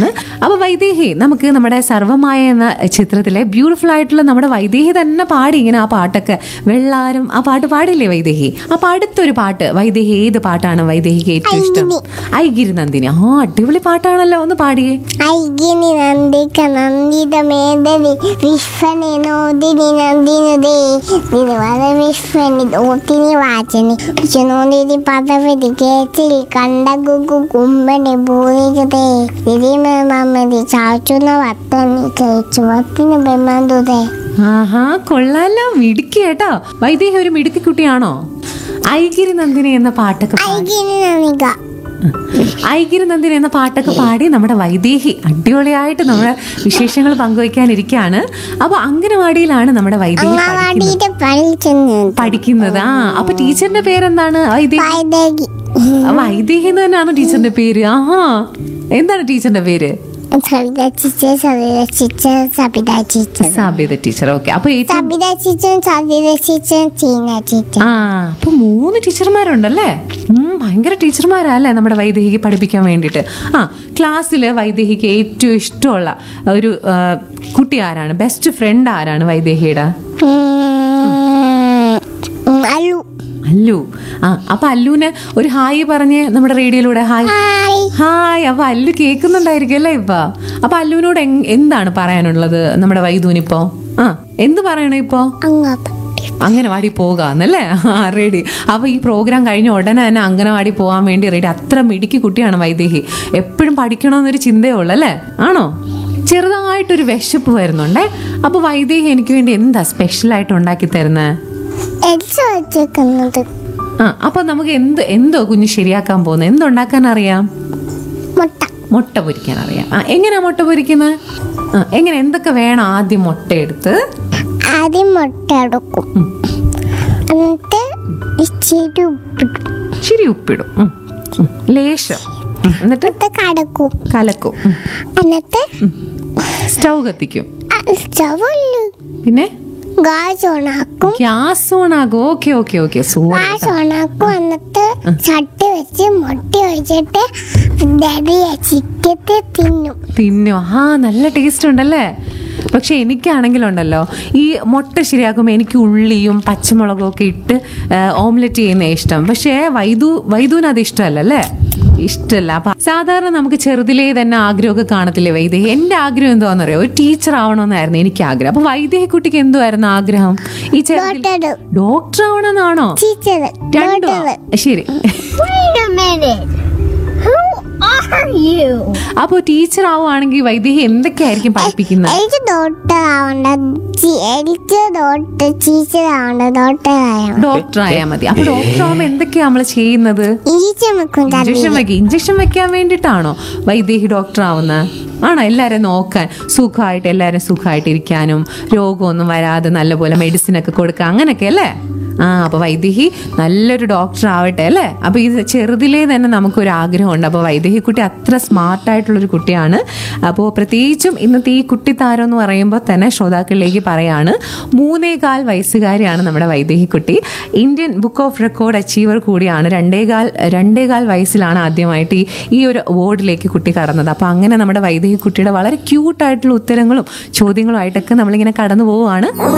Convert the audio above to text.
ആണ് അപ്പൊ വൈദേഹി നമുക്ക് നമ്മുടെ സർവമായ എന്ന ചിത്രത്തിലെ ബ്യൂട്ടിഫുൾ ആയിട്ടുള്ള നമ്മുടെ വൈദേഹി തന്നെ പാടി ഇങ്ങനെ ആ പാട്ടൊക്കെ വെള്ളാരം ആ പാട്ട് പാടില്ലേ വൈദേഹി അപ്പൊ അടുത്തൊരു പാട്ട് വൈദേഹി ഏത് പാട്ടാണ് വൈദേഹിക്ക് ഏറ്റവും ഇഷ്ടം ഐഗിരി നന്ദിനി ആ അടിപൊളി പാട്ടാണല്ലോ ഒന്ന് പാടിയേ ഐകിനി നന്ദിക നന്ദിത മേദരി വിശ്വനെ നോദിനി നന്ദിനതേ നിരുവത വിശ്വനി ഓത്തിനി വാചനി വിശ്വനോദിനി പദവിധി കേച്ചിൽ കണ്ട ഗുഗു കുമ്പണി ഭൂരികതേ തിരിമ മമ്മതി ചാച്ചുന്ന വത്തനി കേച്ചു വത്തിന് ബെമ്മന്തുതേ ആഹാ കൊള്ളാലോ മിടുക്കി കേട്ടോ വൈദേഹി ഒരു മിടുക്കി കുട്ടിയാണോ ഐഗിരി നന്ദിനി എന്ന പാട്ടൊക്കെ പാടി ഐകിനി നന്ദിക ഐഗിരി നന്ദിനി എന്ന പാട്ടൊക്കെ പാടി നമ്മുടെ വൈദേഹി അടിപൊളിയായിട്ട് നമ്മുടെ വിശേഷങ്ങൾ പങ്കുവയ്ക്കാനിരിക്കുകയാണ് അപ്പൊ അംഗനവാടിയിലാണ് നമ്മുടെ വൈദേഹി പഠിക്കുന്നത് അംഗവാടിയുടെ പഠിച്ചെന്ന് പഠിക്കുന്നത് ആ അപ്പൊ ടീച്ചറിന്റെ പേരെന്താണ് വൈദേഹി വൈദേഹി ആ, വൈദേഹി എന്ന് തന്നെയാണ് ടീച്ചറിന്റെ പേര് ആഹാ എന്താണ് ടീച്ചറിന്റെ പേര് Savitha teacher Savitha teacher Sabitha teacher Sabitha teacher okay അപ്പൊ ഏറ്റവും സബിത ടീച്ചറും സബിത ടീച്ചറും ചീന ടീച്ചർ ആ അപ്പൊ മൂന്ന് ടീച്ചർമാരുണ്ടല്ലേ ഉം, ഭയങ്കര ടീച്ചർമാരാ അല്ലേ നമ്മുടെ വൈദേഹിക്ക് പഠിപ്പിക്കാൻ വേണ്ടിയിട്ട് ആ ക്ലാസ്സിൽ വൈദേഹിക്ക് ഏറ്റവും ഇഷ്ടമുള്ള ഒരു ആ, കുട്ടി ആരാണ് ബെസ്റ്റ് ഫ്രണ്ട് ആരാണ് വൈദേഹിയുടെ അല്ലു അല്ലു ആ അപ്പൊ അല്ലുവിന് ഒരു ഹായ് പറഞ്ഞ് നമ്മുടെ റേഡിയോയിലൂടെ ഹായ് ഹായ് ഹായ് അപ്പൊ അല്ലു കേൾക്കുന്നുണ്ടായിരിക്കും അല്ലേ ഇപ്പൊ അപ്പൊ അല്ലുവിനോട് എങ്- എന്താണ് പറയാനുള്ളത് നമ്മുടെ വൈദൂനിപ്പോ ആ എന്ത് പറയണേ ഇപ്പോ അങ്ങോട്ട് അംഗനവാടി പോകാന്നല്ലേ ആ റെഡി അപ്പൊ ഈ പ്രോഗ്രാം കഴിഞ്ഞ ഉടനെ തന്നെ അംഗനവാടി പോകാൻ വേണ്ടി റെഡി അത്ര മിടുക്കി കുട്ടിയാണ് വൈദേഹി എപ്പോഴും പഠിക്കണമെന്നൊരു ചിന്തയേ ഉള്ളൂ അല്ലേ ആണോ ചെറുതായിട്ടൊരു വിശപ്പ് വരുന്നുണ്ടേ അപ്പൊ വൈദേഹി എനിക്ക് വേണ്ടി എന്താ സ്പെഷ്യൽ ആയിട്ട് ഉണ്ടാക്കി തരുന്നത് എൽസ വെച്ചേക്കുന്നത് ആ അപ്പൊ നമുക്ക് എന്ത് എന്തോ കുഞ്ഞ് ശരിയാക്കാൻ പോകുന്നത് എന്തുണ്ടാക്കാൻ അറിയാം മുട്ട മുട്ട പൊരിക്കാൻ അറിയാം ആ എങ്ങനെയാ മുട്ട പൊരിക്കുന്നത് ആ എങ്ങനെ എന്തൊക്കെ വേണം ആദ്യം മുട്ട എടുത്ത് ആദ്യം മുട്ട എടുക്കും ഉം. എന്നിട്ട് ഇച്ചിരി ഉപ്പിടും ഇച്ചിരി ഉപ്പിടും ഉം, ഉം. ലേശം ഉം. എന്നിട്ട് എന്നിട്ട് കടക്കും കലക്കും ഉം. എന്നിട്ട് സ്റ്റൗ കത്തിക്കും സ്റ്റവല്ല പിന്നെ ഗ്യാസ് ഓണാക്കും ഗ്യാസ് ഓൺ ആകും okay okay okay super gas ഓണാക്കും എന്നിട്ട് ചട്ടി വെച്ച് മുട്ട ഒഴിച്ചിട്ട് ഡബിയ ചിക്കത്തെ തിന്നും തിന്നു ആ നല്ല ടേസ്റ്റ് ഉണ്ടല്ലേ പക്ഷെ എനിക്കാണെങ്കിലുണ്ടല്ലോ ഈ മുട്ട ശരിയാക്കുമ്പോൾ എനിക്ക് ഉള്ളിയും പച്ചമുളകും ഒക്കെ ഇട്ട് ഓംലെറ്റ് ചെയ്യുന്ന ഇഷ്ടം പക്ഷേ വൈദു വൈദുവിന് അത് ഇഷ്ടമല്ല അല്ലേ ഇഷ്ടമല്ല അപ്പൊ സാധാരണ നമുക്ക് ചെറുതിലേ തന്നെ ആഗ്രഹമൊക്കെ കാണത്തില്ലേ വൈദേഹി എന്റെ ആഗ്രഹം എന്താണെന്നറിയോ ഒരു ടീച്ചർ ആവണമെന്നായിരുന്നു എനിക്ക് ആഗ്രഹം അപ്പൊ വൈദേഹി കുട്ടിക്ക് എന്തുവായിരുന്നു ആഗ്രഹം ഈ ചെറുതിൽ ഡോക്ടർ ഡോക്ടർ ആവണമെന്നാണോ ടീച്ചർ രണ്ടോ ഡോക്ടർ ശരി Wait a minute. Who are you? അപ്പൊ ടീച്ചർ ആവുകയാണെങ്കിൽ വൈദേഹി എന്തൊക്കെയായിരിക്കും പഠിപ്പിക്കുന്നത് എനിക്ക് ഡോക്ടർ ആവണ്ട ചി- എനിക്ക് ഡോക്ടർ ടീച്ചർ ആവണ്ട ഡോക്ടർ ആവണം ഡോക്ടർ ആയാൽ മതി അപ്പൊ ഡോക്ടർ ആവുമ്പോ എന്തൊക്കെയാ നമ്മൾ ചെയ്യുന്നത് ഇരിച്ചു വെക്കും ഇഞ്ചക്ഷൻ വെക്കുക ഇഞ്ചക്ഷൻ വെക്കാൻ വേണ്ടിയിട്ടാണോ വൈദേഹി ഡോക്ടർ ആവുന്നത് ആണോ എല്ലാവരും നോക്കാൻ സുഖമായിട്ട് എല്ലാവരും സുഖമായിട്ട് ഇരിക്കാനും രോഗമൊന്നും വരാതെ നല്ലപോലെ മെഡിസിൻ ഒക്കെ കൊടുക്കുക അങ്ങനെയൊക്കെ അല്ലേ ആ അപ്പൊ വൈദേഹി നല്ലൊരു ഡോക്ടർ ആവട്ടെ അല്ലേ അപ്പൊ ഇത് ചെറുതിലേ തന്നെ നമുക്കൊരു ആഗ്രഹമുണ്ട് അപ്പൊ വൈദേഹി കുട്ടി അത്ര സ്മാർട്ട് ആയിട്ടുള്ളൊരു കുട്ടിയാണ് അപ്പോൾ പ്രത്യേകിച്ചും ഇന്നത്തെ ഈ കുട്ടിത്താരം എന്ന് പറയുമ്പോൾ തന്നെ ശ്രോതാക്കളിലേക്ക് പറയാണ് മൂന്നേകാൽ വയസ്സുകാരിയാണ് നമ്മുടെ വൈദേഹി കുട്ടി Indian book of record achiever കൂടിയാണ് രണ്ടേകാൽ രണ്ടേകാൽ വയസ്സിലാണ് ആദ്യമായിട്ട് ഈ ഈ ഒരു അവാർഡിലേക്ക് കുട്ടി കടന്നത് അപ്പോൾ അങ്ങനെ നമ്മുടെ വൈദേഹി കുട്ടിയുടെ വളരെ ക്യൂട്ടായിട്ടുള്ള ഉത്തരങ്ങളും ചോദ്യങ്ങളും ആയിട്ടൊക്കെ നമ്മളിങ്ങനെ കടന്നു പോവുകയാണ്